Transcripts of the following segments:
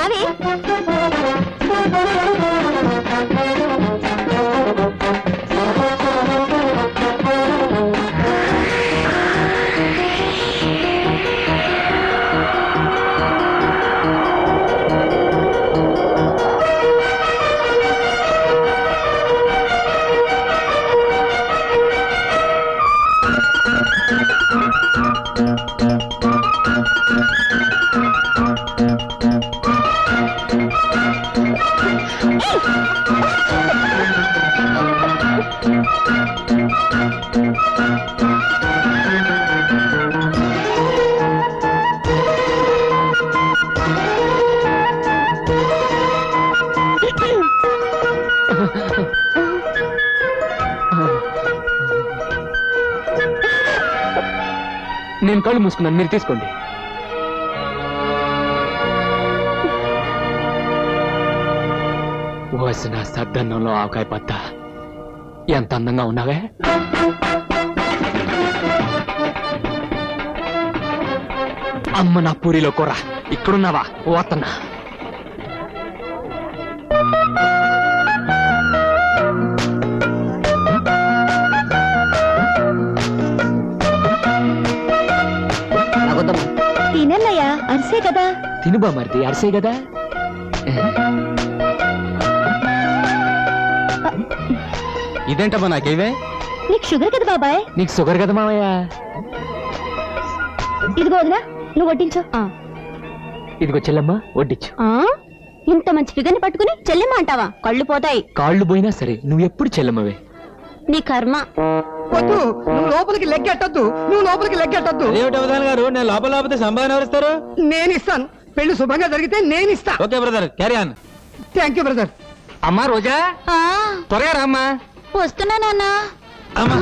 రావే నేను కళ్ళు మూసుకున్నాను మీరు తీసుకోండి వసిన సద్దన్నంలో ఆవకాయ పత్త ఎంత అందంగా ఉన్నావే అమ్మ నా పూరిలో కూర ఇక్కడున్నావా పోతున్నా తినన్నయ్యా అరిసే కదా తిను బామర్ది అరిసే కదా ఇదేంటమ్మా నాకేవే నీకు షుగర్ కదా బాబాయ్ నీకు షుగర్ కదా మామయ్య ఇదిగో వదినా నువ్వు వడ్డించు ఇదిగో చెల్లమ్మ వడ్డించు ఇంత మంచి ఫిగర్ ని పట్టుకుని చెల్లెమ్మ అంటావా కళ్ళు పోతాయి కాళ్ళు పోయినా సరే నువ్వు ఎప్పుడు చెల్లమ్మవే నీ కర్మ వద్దు నువ్వు లోపలికి లెగ్గెట్టద్దు నువ్వు లోపలికి లెగ్గెట్టద్దు అదేమిటి అవధాన్ గారు నేను లోపల లోపల సంభావన ఎవరిస్తారు నేను ఇస్తాను పెళ్లి శుభంగా జరిగితే నేను ఇస్తా okay brother carry on thank you brother అమ్మా రోజా ఆ, త్వరగా రామ్మా వస్తున్నా నాన్న అమ్మా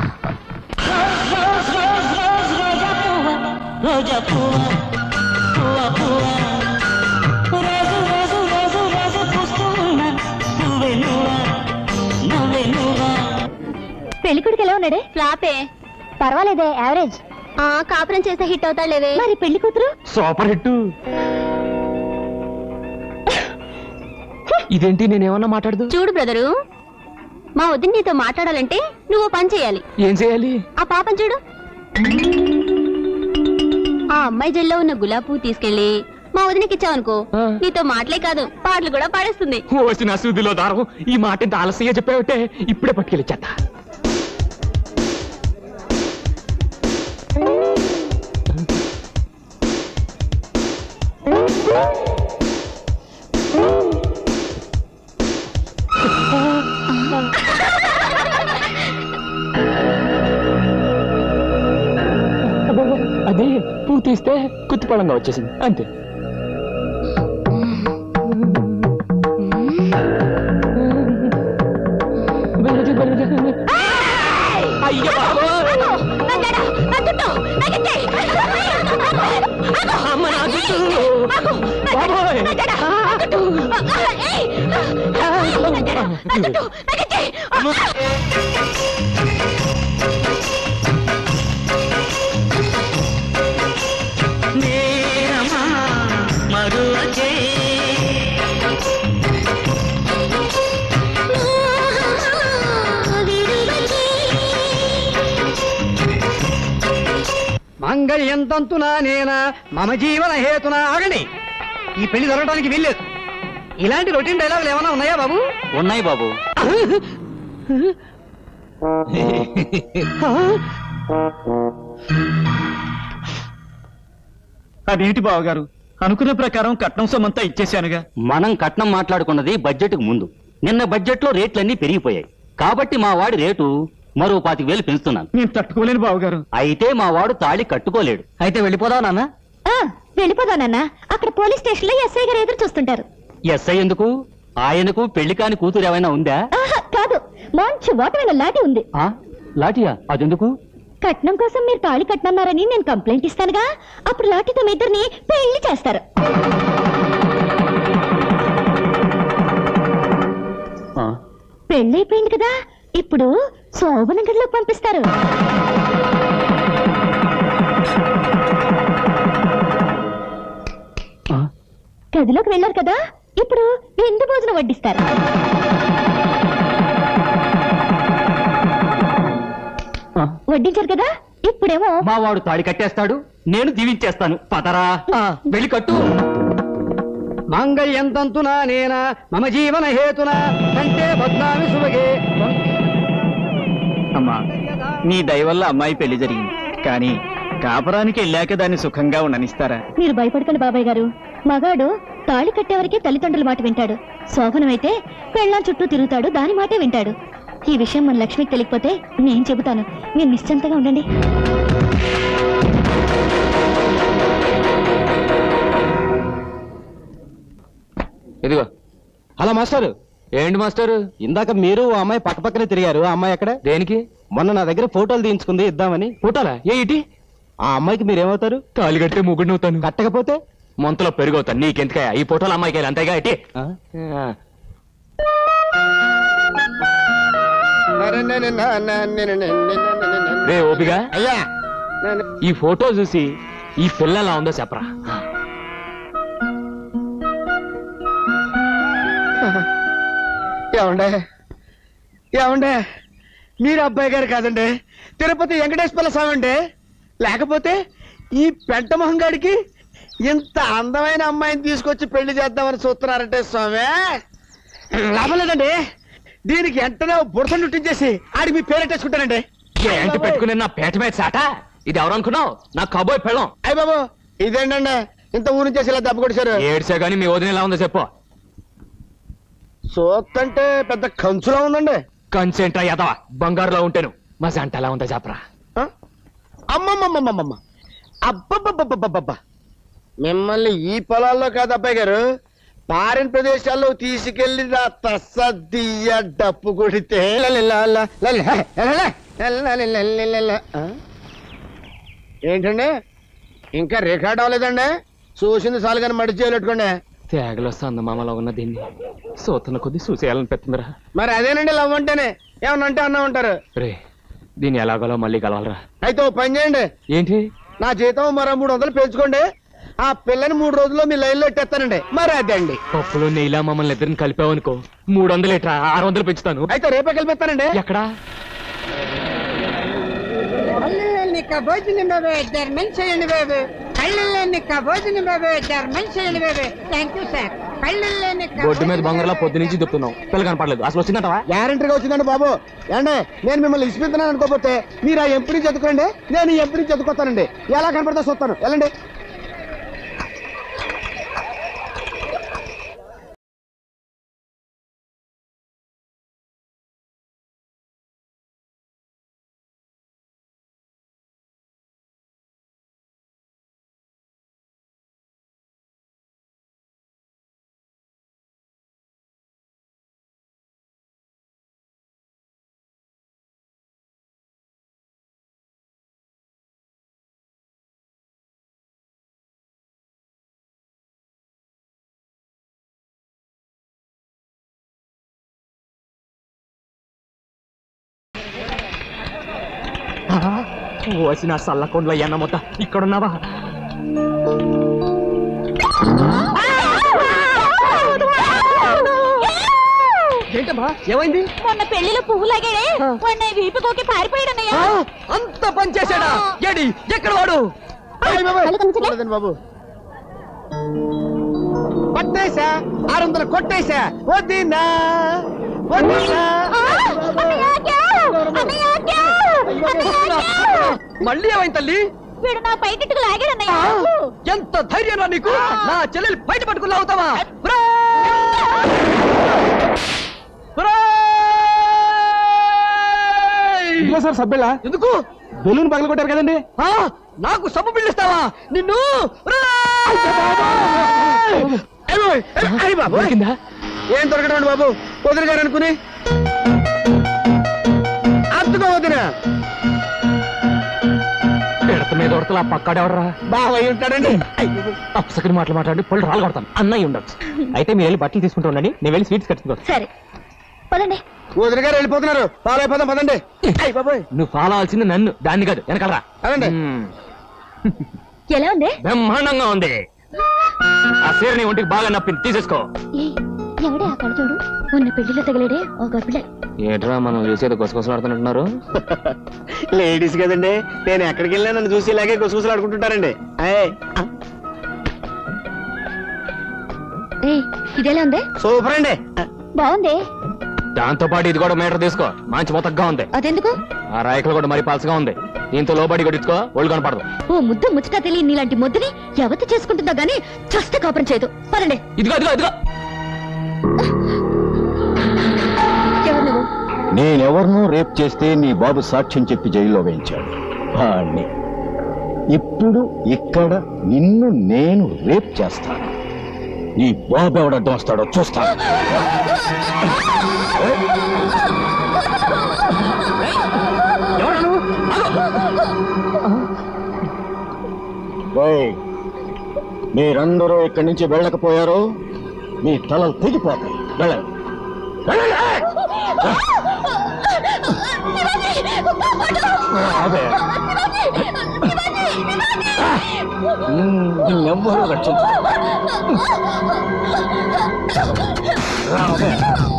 పెళ్లి కొడుకు ఎలా ఉన్నాడే ఫ్లాపే పర్వాలేదే యావరేజ్ ఆ కాపురం చేస్తే హిట్ అవుతాడులేవే మరి పెళ్లి కూతురు సూపర్ హిట్ ఇదేంటి నేనేమన్నా మాట్లాడదు చూడు బ్రదరు మా వదిన నీతో మాట్లాడాలంటే నువ్వు ఓ పని చేయాలి ఏం చేయాలి ఆ పాపం చూడు ఆ అమ్మాయి జల్లో ఉన్న గులాబీ పువ్వు తీసుకెళ్లి మా వదినకి ఇచ్చావనుకో ఆ. నీతో మాటలే కాదు పాటలు కూడా పాడేస్తుంది వచ్చిన సూదిలో దారం ఈ మాట ఇంత ఆలస్యంగా చెప్పావుటే ఇప్పుడే పట్టుకెళ్ళి చేత అది పువ్వు తీస్తే కుత్తిపడంగా వచ్చేసింది అంతే అయ్యో బాబోయ్! అమ్మ నా జుట్టు! బాబోయ్! మంగళ్యం తంతునా నేనా మమ జీవన హేతున ఆగండి ఈ పెళ్లి జరగడానికి వీల్లేదు ఇలాంటి రొటీన్ డైలాగులు ఏమైనా ఉన్నాయా బాబు ఉన్నాయి బాబు అదేంటి బావగారు అనుకున్న ప్రకారం కట్నం సొమ్మంతా ఇచ్చేశానుగా మనం కట్నం మాట్లాడుకున్నది బడ్జెట్ ముందు నిన్న బడ్జెట్ లో రేట్లన్నీ పెరిగిపోయాయి కాబట్టి మా వాడి రేటు మరో పాతిక వేలు పెంచుతున్నాను నేను తట్టుకోలేను బావగారు అయితే మా వాడు తాళి కట్టుకోలేడు అయితే వెళ్ళిపోదాం నాన్న వెళ్ళిపోదానన్నా అక్కడ పోలీస్ స్టేషన్ లో ఎస్ఐ గారు ఎదురు చూస్తుంటారు ఎస్ఐ ఎందుకు ఆయనకు పెళ్లి కాని కూతురు ఏమైనా ఉందా ఆహా, కాదు మంచి ఓటమైన లాటి ఉంది ఆ లాఠీయా అదెందుకు కట్నం కోసం మీరు తాళి కట్నన్నారని నేను కంప్లైంట్ ఇస్తానుగా అప్పుడు లాఠీతో మీ ఇద్దరిని పెళ్లి చేస్తారు ఆ, పెళ్ళైపోయింది కదా ఇప్పుడు శోభన గదిలోకి పంపిస్తారు ఆ, గదిలోకి వెళ్ళారు కదా ఇప్పుడు ఎందు భోజనం వడ్డిస్తారు వడ్డించారు కదా ఇప్పుడేమో మా వాడు తాడి కట్టేస్తాడు నేను దీవించేస్తాను పదరా వెళ్ళి కట్టు మాంగళ్యం తంతునా నేన మమ జీవన హేతున కంటే బద్నామి సుభగే అమ్మా నీ దయ వల్ల అమ్మాయి పెళ్లి జరిగింది కానీ కాపురానికి వెళ్ళాక దాన్ని సుఖంగా ఉండనిస్తారా మీరు భయపడకండి బాబాయ్ గారు మగాడు తాళి కట్టేవరకే తల్లిదండ్రుల మాట వింటాడు శోభనమైతే పెళ్ళాం చుట్టూ తిరుగుతాడు దాని మాటే వింటాడు ఈ విషయం మన లక్ష్మికి తెలియకపోతే నేను చెబుతాను మీరు నిశ్చింతగా ఉండండి ఇదిగో హలో మాస్టర్ ఏంటి మాస్టర్ ఇందాక మీరు ఆ అమ్మాయి పక్క పక్కనే తిరిగారు ఆ అమ్మాయి ఎక్కడ దేనికి మొన్న నా దగ్గర ఫోటోలు తీయించుకుంది ఇద్దామని పుట్టాలా ఏ ఇటీ ఆ అమ్మాయికి మీరేమవుతారు తాళి కట్టే ముగ్గుడు అవుతాను కట్టకపోతే మొంతలో పెరుగవుతాను నీకెందుకయ్యా ఈ ఫోటోలు అమ్మాయికి అంతేగా ఇటీ ఆ? రే ఓపిగా అయ్యా ఈ ఫోటో చూసి ఈ పిల్ల ఎలా ఉందో చెప్పరా ఏమండే ఏమండే మీరు అబ్బాయి గారు కాదండి తిరుపతి వెంకటేశ్వర స్వామి అండి లేకపోతే ఈ పెంట మొహంగాడికి ఇంత అందమైన అమ్మాయిని తీసుకొచ్చి పెళ్లి చేద్దామని చూస్తున్నారంటే స్వామి లాభం లేదండి దీనికి వెంటనే బుడత నుట్టించేసి ఆడికి మీ పేరెట్టేసుకుంటానండి ఏంటి పెట్టుకునే నా పేట మీద సాట ఇది ఎవరు అనుకున్నావు నా కబోయ్ పెళ్ళం అయ్య బాబు ఇదేంటండి ఇంత ఊరి చేసి ఇలా దెబ్బ కొడిచారు ఏడ్చా గానీ మీ వదిన ఎలా ఉందో చెప్పు సోత్తంటే పెద్ద కంచులా ఉందండి కన్సెంట్ అయ్యాదవా బంగారులో ఉంటాను మా జంట ఎలా ఉందో చెప్పరా ఆ? అమ్మమ్మమ్మమ్మమ్మ అబ్బబ్బబ్బబ్బబ్బబ్బ మిమ్మల్ని ఈ పొలాల్లో కాదు అబ్బాయి గారు పారిన్ ప్రదేశాల్లో తీసుకెళ్లి నా తస్సదియ్య డప్పు కొడితే లలలల, లల, హే, లలల, లలలలలలల. ఆ? ఏంటండి ఇంకా రికార్డ్ అవ్వలేదండి చూసింది చాలు కానీ మడి చేయలేట్టుకోండి తేగలో సందమామలో ఉన్న దీన్ని సూతన కొద్ది చూసేయాలని పెట్టిందిరా మరి అదేనండి లవ్ అంటేనే ఏమన్నా అంటే అన్నా ఉంటారు రే దీన్ని ఎలాగోలో మళ్ళీ కలవాలరా అయితే ఓ పని చేయండి ఏంటి నా జీతం మరో మూడు వందలు పెంచుకోండి ఆ పిల్లని మూడు రోజుల్లో మీ లైన్లో ఎట్టేస్తానండి మరి అదే అండి పప్పులో నెయ్యిలా మమ్మల్ని ఇద్దరిని కలిపావనుకో మూడు వందలు ఎట్రా ఆరు వందలు పెంచుతాను అయితే రేపే కలిపిస్తానండి ఎక్కడా కళ్ళని భోజనం బాబు ఇద్దరు మంచి చేయండి బాబు కళ్ళని భోజనం బాబు ఇద్దరు మంచి చేయండి బాబు థ్యాంక్ యూ సార్ కళ్ళని బొడ్డు మీద బంగారులా పొద్దు నుంచి దుప్పుతున్నాం పిల్ల కనపడలేదు అసలు వచ్చిందటవా గ్యారంటీగా వచ్చిందండి బాబు ఏమండి నేను మిమ్మల్ని ఇచ్చిపోతున్నాను అనుకోకపోతే మీరు ఆ ఎంపీని చదువుకోండి నేను ఈ ఎంపీని చదువుకోతానండి ఎలా కనపడతా చూస్తాను వెళ్ళండి వచ్చిన సల్లకొండలో ఎన్న మొత్త ఇక్కడున్నావా ఏంటమ్మా ఏమైంది మొన్న పెళ్లిలో పువ్వు లాగాడే మొన్న వీపుకోకి పారిపోయాడన్నయ్య అంత పని చేశాడా ఏడి ఎక్కడ వాడు చూడలేదండి బాబు కొట్టేశా ఆరు వందలు కొట్టేశా వద్దినా వద్దినా మళ్ళీ ఏమైంది తల్లి వీడు నా పైకిట్టుకు లాగాడన్నయ్య ఎంత ధైర్యం నీకు నా చెల్లెలు బయట పట్టుకుని అవుతావా సార్ సభ్యులా ఎందుకు బెలూన్ పగల కొట్టారు కదండి ఆ, నాకు సబ్బు పిల్లిస్తావా నిన్ను దొరికిందా ఏం దొరకడం బాబు వదిన గారు అనుకుని అద్దుకో వదిన పిడత మీద ఉడతలా పక్కాడెవడరా బావై ఉంటాడండి అప్సకని మాటలు మాట్లాడి పళ్ళు రాళ్ళు కొడతాను అన్నయ్య ఉండొచ్చు అయితే మీరు వెళ్ళి బట్టలు తీసుకుంటూ ఉండండి నేను వెళ్ళి స్వీట్స్ కట్టుకుంటాను సరే పదండి వదిన గారు వెళ్ళిపోతున్నారు పాలైపోదాం పదండి అయ్యి బాబోయ్ నువ్వు ఫాలో అవ్వాల్సింది నన్ను దాన్ని కాదు వెనకాలరా అదండి మ్మ్. ఎలా ఉంది బ్రహ్మాండంగా ఉంది ఆ సీర నీ ఒంటికి బాగా నప్పింది తీసేసుకో ఏ ఎవడే ఆ కళ్ళజోడు మొన్న పెళ్లిలో తగిలేడే ఓ గబ్బిలే ఏంట్రా మనం చూసేది గుసగుసలాడుతున్నట్టున్నారు లేడీస్ కదండి నేను ఎక్కడికి వెళ్ళినా నన్ను చూసి ఇలాగే గుసగుసలు ఆడుకుంటుంటారండి అయ్ ఏ ఇదేలా ఉంది సూపర్ అండి బాగుంది దాంతో పాటు ఇది కూడా మీటర్ తీసుకో మంచి మొత్తగా ఉంది అదెందుకు ఆ రాయకలు కూడా మరి పలసగా ఉంది దీంతో లోబడి కొట్టించుకో ఒళ్ళు కనపడదు ఓ ముద్దు ముచ్చట తెలియని నీలాంటి ముద్దుని ఎవతి చేసుకుంటుందో గానీ చస్తే కాపురం చేయదు పదండి ఇదిగో ఇదిగో ఇదిగో ఎవరు నువ్వు నేనెవరినో రేప్ చేస్తే నీ బాబు సాక్ష్యం చెప్పి జైల్లో వేయించాడు వాణ్ణి ఇప్పుడు ఇక్కడ నిన్ను నేను రేప్ చేస్తాను నీ బాబు ఎవడడ్డం వస్తాడో చూస్తాను ఓయ్, మీరందరూ ఇక్కడి నుంచి వెళ్ళకపోయారో మీ తలలు తెగిపోతాయి వెళ్ళండి అదే నిన్నెవ్వరూ రక్షించరు అదే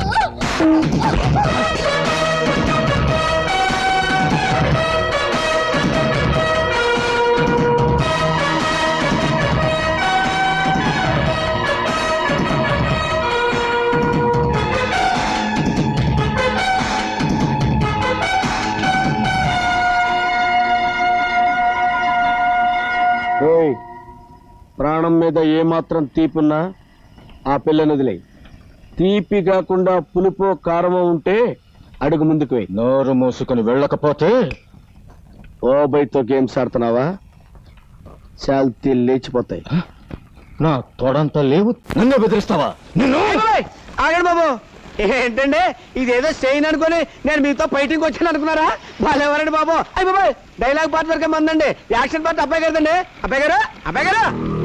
ఓయ్ ప్రాణం మీద ఏమాత్రం తీపున్నా ఆ పిల్లని వదిలే తీపి కాకుండా పులుపో కారమో ఉంటే అడుగు ముందుకు వెయ్యి నోరు మూసుకుని వెళ్ళకపోతే ఓ బయటతో గేమ్స్ ఆడుతున్నావా శాల్తీ లేచిపోతాయి నా తోడంతా లేవు నన్నే బెదిరిస్తావా నిన్ను ఆగండి బాబు ఏంటండి ఇదేదో చేయను అనుకుని నేను మీతో ఫైటింగ్ వచ్చాను అనుకున్నారా వాళ్ళు ఎవరండి బాబు అయ్యి బాబాయ్ డైలాగ్ పార్ట్ వరకే మందండి యాక్షన్ పార్ట్ అబ్బాయి గారిదండి అబ్బాయి గారు అబ్బాయి గారు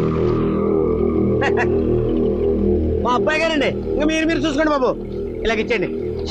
మా అబ్బాయి గారండి ఇంకా మీరు మీరు చూసుకోండి బాబు ఇలాగ ఇచ్చేయండి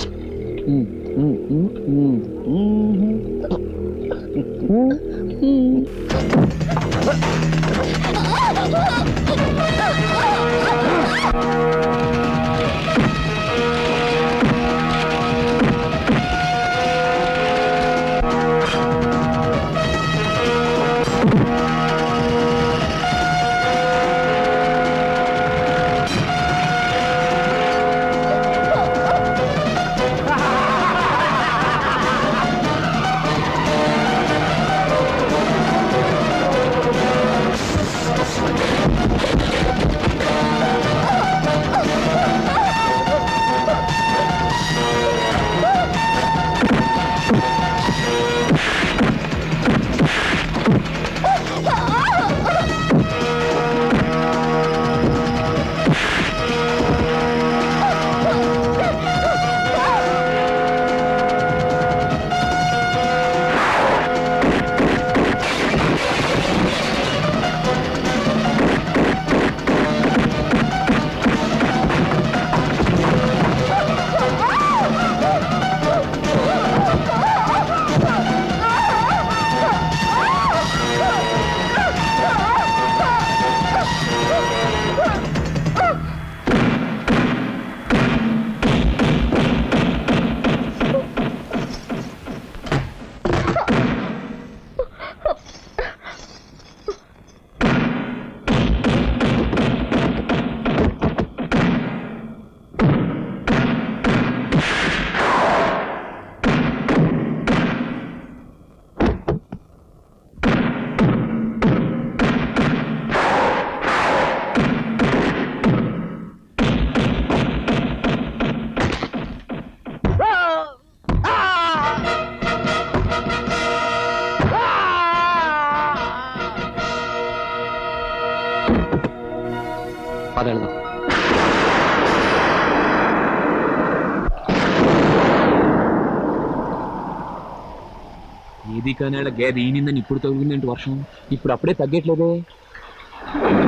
పద వెళ్దాం ఏది కానీ గేద ఈనిందని ఇప్పుడు తగ్గిందంటే వర్షం ఇప్పుడు అప్పుడే తగ్గట్లేదే